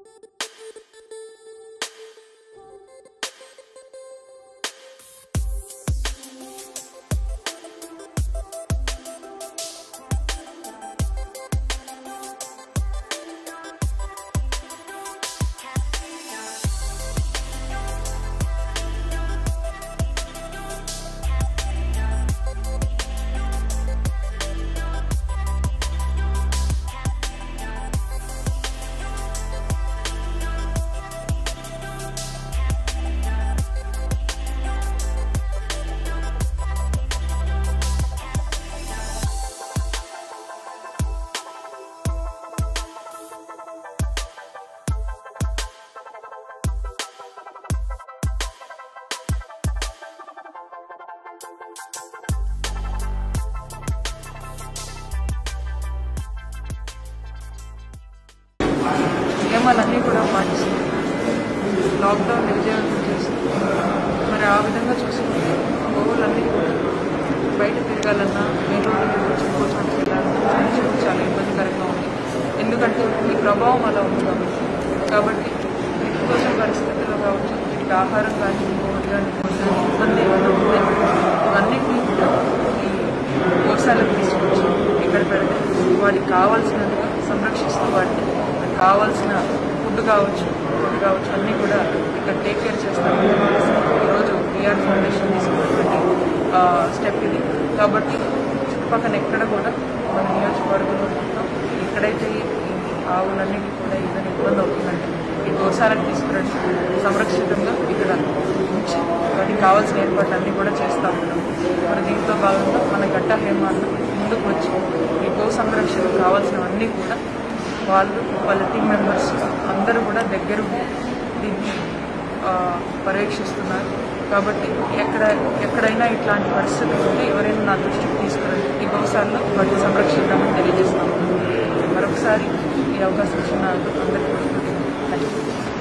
నియమాలన్నీ కూడా పాటిస్తుంది లాక్డౌన్ విజయవంతం చేస్తుంది మరి ఆ విధంగా చూసుకుంటే గోవులన్నీ కూడా బయట తిరగాలన్నా మెయిన్ రోడ్డు మీద వచ్చి ఇంకో చోట వెళ్ళాలన్నా సమస్యలు చాలా ఇబ్బందికరంగా ఉంది ఎందుకంటే ఈ ప్రభావం అలా ఉంది కాబట్టి కాబట్టి నిత్యవసర పరిస్థితుల్లో కావచ్చు వీటికి ఆహారం కానీ ఇంకోటి కానీ ఇంకోటి కానీ ఇబ్బంది ఏమైనా ఉంటే ఇవన్నిటినీ కూడా ఈ గోశాలకు తీసుకొచ్చి ఇక్కడ పెడితే వాటికి కావాల్సినట్టుగా సంరక్షిస్తూ వాటిని కావాల్సిన ఫుడ్ కావచ్చు ఫుడ్ కావచ్చు అన్నీ కూడా ఇక్కడ టేక్ కేర్ చేస్తామని చెప్పేసి ఈరోజు బీఆర్ ఫౌండేషన్ తీసుకున్నటువంటి ఆ, స్టెప్ ఇది కాబట్టి చుట్టుపక్కల ఎక్కడ కూడా మన నియోజకవర్గంలో మొత్తం ఎక్కడైతే ఈ ఆవులన్నిటికీ కూడా ఏదైనా ఇబ్బంది అవుతుందంటే ఈ గోశాలకు తీసుకురండి సంరక్షితంగా ఇక్కడ ఉంచి వాటికి కావాల్సిన ఏర్పాట్లన్నీ కూడా చేస్తూ ఉన్నాం మరి దీంట్లో భాగంగా మన గట్ట హేమాన్న ముందుకు వచ్చి ఈ గో సంరక్షణకు కావాల్సినవన్నీ కూడా వాళ్ళు వాళ్ళ టీం మెంబర్స్ అందరూ కూడా దగ్గర ఉండి దీన్ని ఆ, పర్యవేక్షిస్తున్నారు కాబట్టి ఎక్కడ ఎక్కడైనా ఇట్లాంటి పరిస్థితులు ఉంటే ఎవరైనా నా దృష్టికి తీసుకురండి ఈ గోశాలలో వాటిని సంరక్షిద్దామని తెలియజేస్తాము మరొకసారి ఈ అవకాశం ఇచ్చిన అందరికీ